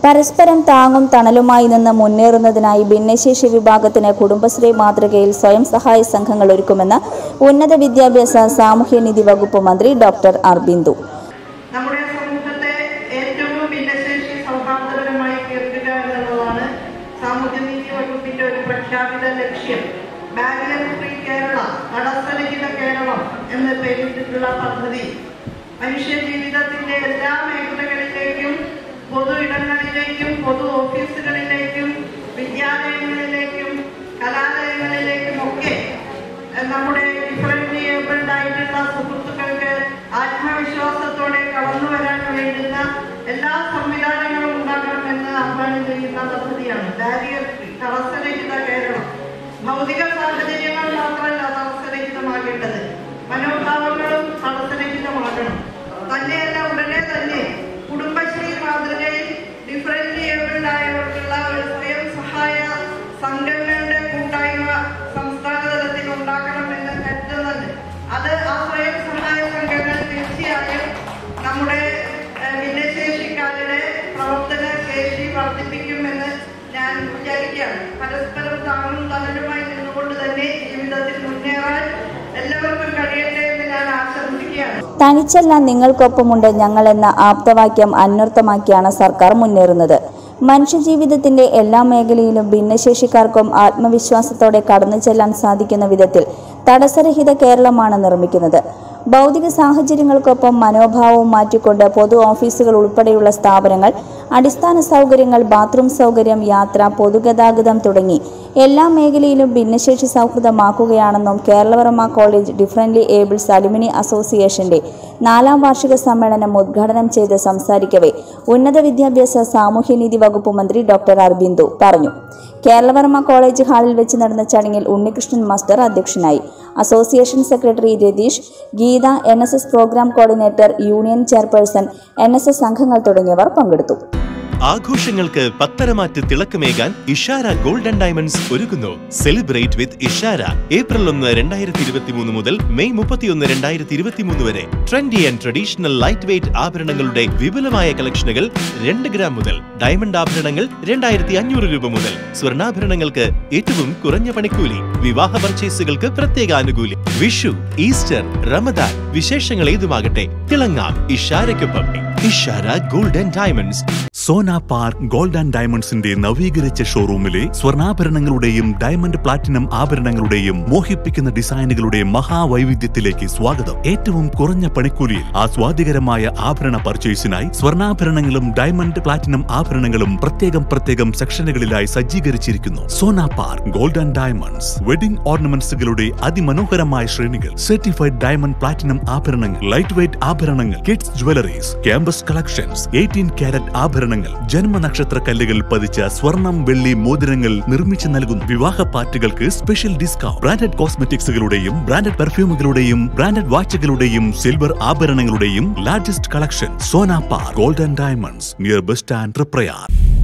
പരസ്പരം താങ്ങും തണലുമായി നിന്ന് മുന്നേറുന്നതിനായി ഭിന്നശേഷി വിഭാഗത്തിന് കുടുംബശ്രീ മാതൃകയിൽ സ്വയം സഹായ സംഘങ്ങൾ ഒരുക്കുമെന്ന് ഉന്നത വിദ്യാഭ്യാസ സാമൂഹ്യനീതി വകുപ്പ് മന്ത്രി ഡോക്ടർ ആർ ബിന്ദു നമ്മുടെ സമൂഹത്തെ ഏറ്റവും ഭിന്നശേഷി സൗഹാർദ്ദപരമായി തീർക്കുക എന്നുള്ളതാണ് സാമൂഹ്യനീതി വകുപ്പിന്റെ ഒരു പ്രഖ്യാപിത ലക്ഷ്യം ബാരിയർ ഫ്രീ കേരള തടസ്സരഹിത കേരളം എന്ന് പേരിട്ടിട്ടുള്ള പദ്ധതി മനുഷ്യ ജീവിതത്തിന്റെ എല്ലാ മേഖലകളിലേക്കും പൊതു ഇടങ്ങളിലേക്കും പൊതു ഓഫീസുകളിലേക്കും വിദ്യാലയങ്ങളിലേക്കും കലാലയങ്ങളിലേക്കും ഒക്കെ ഏഹ്, നമ്മുടെ ഡിഫറൻറ്റ് ഏബിൾഡ് ആയിട്ടുള്ള സുഹൃത്തുക്കൾക്ക് ആത്മവിശ്വാസത്തോടെ കടന്നു വരാൻ വേണ്ടുന്ന എല്ലാ സംവിധാനങ്ങളും ഉണ്ടാക്കണമെന്ന് ആഹ്വാനം ചെയ്യുന്ന പദ്ധതിയാണ് ബാരിയർ ഫ്രീ തടസ്സരഹിത കേരളം ഭൗതിക സാഹചര്യങ്ങൾ മാത്രമല്ല തടസ്സരഹിതമാകേണ്ടത് മനോഭാവങ്ങളും തടസ്സരഹിതമാകണം തന്നെയല്ല ഉടനെ തന്നെ കുടുംബശ്രീ മാതൃകയിൽ ഡിഫറൻറ്റ് ഏബിൾഡ് ആയവർക്കുള്ള ഒരു സ്വയം സഹായ സംഘങ്ങളുടെ കൂട്ടായ്മ സംസ്ഥാന തലത്തിൽ ഉണ്ടാക്കണമെന്ന് കരുതുന്നുണ്ട് അത് ആ സ്വയം സഹായ സംഘങ്ങൾ തീർച്ചയായും നമ്മുടെ ഏഹ്, ഭിന്നശേഷിക്കാരുടെ പ്രവർത്തന ശേഷി വർദ്ധിപ്പിക്കുമെന്ന് ഞാൻ വിചാരിക്കുകയാണ് പരസ്പരം താങ്ങും തണലുമായി നിന്നുകൊണ്ട് തന്നെ ജീവിതത്തിൽ മുന്നേറാൻ എല്ലാവർക്കും കഴിയട്ടെ എന്ന് ഞാൻ ആശംസിക്കുകയാണ് തനിച്ചല്ല നിങ്ങൾക്കൊപ്പമുണ്ട് ഞങ്ങളെന്ന ആപ്തവാക്യം അന്വർത്ഥമാക്കിയാണ് സർക്കാർ മുന്നേറുന്നത് മനുഷ്യജീവിതത്തിന്റെ എല്ലാ മേഖലയിലും ഭിന്നശേഷിക്കാർക്കും ആത്മവിശ്വാസത്തോടെ കടന്നു ചെല്ലാൻ സാധിക്കുന്ന വിധത്തിൽ തടസ്സരഹിത കേരളമാണ് നിർമ്മിക്കുന്നത് ഭൗതിക സാഹചര്യങ്ങൾക്കൊപ്പം മനോഭാവവും മാറ്റിക്കൊണ്ട് പൊതു ഓഫീസുകൾ ഉൾപ്പെടെയുള്ള സ്ഥാപനങ്ങൾ അടിസ്ഥാന സൗകര്യങ്ങൾ ബാത്റൂം സൗകര്യം യാത്ര പൊതുഗതാഗതം തുടങ്ങി എല്ലാ മേഖലയിലും ഭിന്നശേഷി സൗഹൃദമാക്കുകയാണെന്നും Kerala Varma college differently ables alumni അസോസിയേഷന്റെ നാലാം വാർഷിക സമ്മേളനം ഉദ്ഘാടനം ചെയ്ത് സംസാരിക്കവേ ഉന്നത വിദ്യാഭ്യാസ സാമൂഹ്യനീതി വകുപ്പ് മന്ത്രി ഡോക്ടർ ആർ ബിന്ദു പറഞ്ഞു കേരളവർമ്മ കോളേജ് ഹാളിൽ വെച്ച് നടന്ന ചടങ്ങിൽ ഉണ്ണികൃഷ്ണൻ മാസ്റ്റർ അധ്യക്ഷനായി association secretary Ratheesh Geetha N S S programme coordinator union chairperson N S S സംഘങ്ങൾ തുടങ്ങിയവർ പങ്കെടുത്തു ആഘോഷങ്ങൾക്ക് പത്തരമാറ്റ് തിളക്കമേകാൻ ഇഷാര ഗോൾഡൻ ഡയമണ്ട്സ് ഒരുക്കുന്നു സെലിബ്രേറ്റ് വിത്ത് ഇഷാര ഏപ്രിൽ ഒന്ന് രണ്ടായിരത്തി ഇരുപത്തി മൂന്ന് മുതൽ മെയ് മുപ്പത്തിയൊന്ന് രണ്ടായിരത്തി ഇരുപത്തി മൂന്ന് വരെ trendy and traditional light weight ആഭരണങ്ങളുടെ വിപുലമായ കളക്ഷനുകൾ രണ്ട് ഗ്രാം മുതൽ ഡയമണ്ട് ആഭരണങ്ങൾ രണ്ടായിരത്തി അഞ്ഞൂറ് രൂപ മുതൽ സ്വർണ്ണാഭരണങ്ങൾക്ക് ഏറ്റവും കുറഞ്ഞ പണിക്കൂലി വിവാഹ പർച്ചേസുകൾക്ക് പ്രത്യേക ആനുകൂല്യം വിഷു ഈസ്റ്റർ റമദാൻ വിശേഷങ്ങൾ ഏതുമാകട്ടെ തിളങ്ങാം ഇഷാരയ്ക്കൊപ്പം Ishara golden diamonds Sona park gold and ഡയമണ്ട്സിന്റെ നവീകരിച്ച ഷോറൂമിലെ സ്വർണ്ണാഭരണങ്ങളുടെയും ഡയമണ്ട് പ്ലാറ്റിനം ആഭരണങ്ങളുടെയും മോഹിപ്പിക്കുന്ന ഡിസൈനുകളുടെ മഹാവൈവിധ്യത്തിലേക്ക് സ്വാഗതം ഏറ്റവും കുറഞ്ഞ പണിക്കൂലിയിൽ ആസ്വാദികരമായ ആഭരണ പർച്ചേസിനായി സ്വർണ്ണാഭരണങ്ങളും ഡയമണ്ട് പ്ലാറ്റിനം ആഭരണങ്ങളും പ്രത്യേകം പ്രത്യേകം സെക്ഷനുകളിലായി സജ്ജീകരിച്ചിരിക്കുന്നു Sona park gold and diamonds wedding ഓർണമെന്റ്സുകളുടെ അതിമനോഹരമായ ശ്രേണികൾ സർട്ടിഫൈഡ് ഡയമണ്ട് പ്ലാറ്റിനം ആഭരണങ്ങൾ ലൈറ്റ് വെയ്റ്റ് ആഭരണങ്ങൾ kids jewelleries campus collections eighteen carat ആഭരണങ്ങൾ ജന്മനക്ഷത്ര കല്ലുകൾ പതിച്ച സ്വർണം വെള്ളി മോതിരങ്ങൾ നിർമ്മിച്ചു നൽകുന്നു വിവാഹ പാർട്ടികൾക്ക് സ്പെഷ്യൽ ഡിസ്കൗണ്ട് ബ്രാൻഡഡ് കോസ്മെറ്റിക്സുകളുടെയും ബ്രാൻഡഡ് പെർഫ്യൂമുകളുടെയും ബ്രാൻഡഡ് വാച്ചുകളുടെയും സിൽവർ ആഭരണങ്ങളുടെയും largest collection Sona park golden diamonds near bus stand Prayar